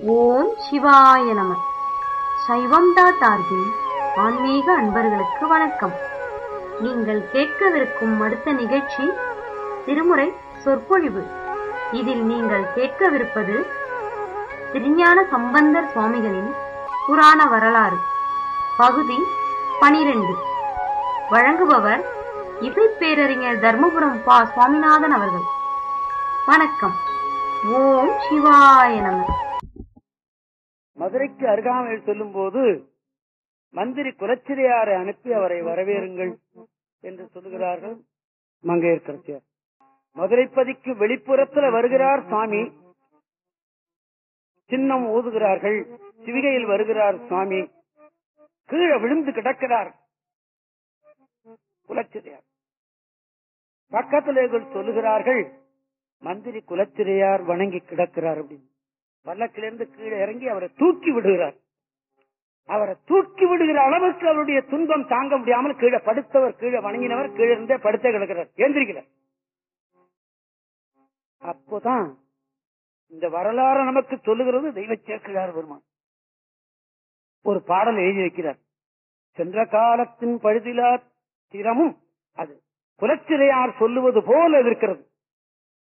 ஓம் சிவாய நம சைவம் டாட் ஆர்கின் ஆன்மீக அன்பர்களுக்கு வணக்கம் நீங்கள் கேட்கவிருக்கும் அடுத்த நிகழ்ச்சி திருமுறை சொற்பொழிவு இதில் நீங்கள் கேட்கவிருப்பது திருஞான சம்பந்தர் சுவாமிகளின் புராண வரலாறு பகுதி பனிரெண்டு வழங்குபவர் இசைப்பேரறிஞர் தர்மபுரம் பா சுவாமிநாதன் அவர்கள் வணக்கம் ஓம் சிவாய நம மதுரைக்கு அருகாமையில் சொல்லும் போது மந்திரி குலச்சிறையாரை அனுப்பி அவரை வரவேறுங்கள் என்று சொல்லுகிறார்கள் மங்கையர்கரசியார் மதுரைப்பதிக்கு வெளிப்புறத்துல வருகிறார் சுவாமி சின்னம் ஊதுகிறார்கள் சிவிகையில் வருகிறார் சுவாமி கீழே விழுந்து கிடக்கிறார் குலச்சிறையார் பக்கத்தில் இவர்கள் சொல்லுகிறார்கள் மந்திரி குலச்சிறையார் வணங்கி கிடக்கிறார் அப்படின்னு பல்லக்கிலிருந்து கீழே இறங்கி அவரை தூக்கி விடுகிறார் அவரை தூக்கி விடுகிற அளவுக்கு அவருடைய துன்பம் தாங்க முடியாமல் கீழே படுத்தவர் கீழே வணங்கினவர் கீழே இருந்தே படுத்தே கிடக்கிறார் எந்திரிக்கிறார் அப்போதான் இந்த வரலாறு நமக்கு சொல்லுகிறது தெய்வ சேர்க்கிறார் பெருமான் ஒரு பாடல் எழுதி வைக்கிறார் சென்ற காலத்தின் பழுதிலா திறமும் அது குலச்சிறையார் சொல்லுவது போல இருக்கிறது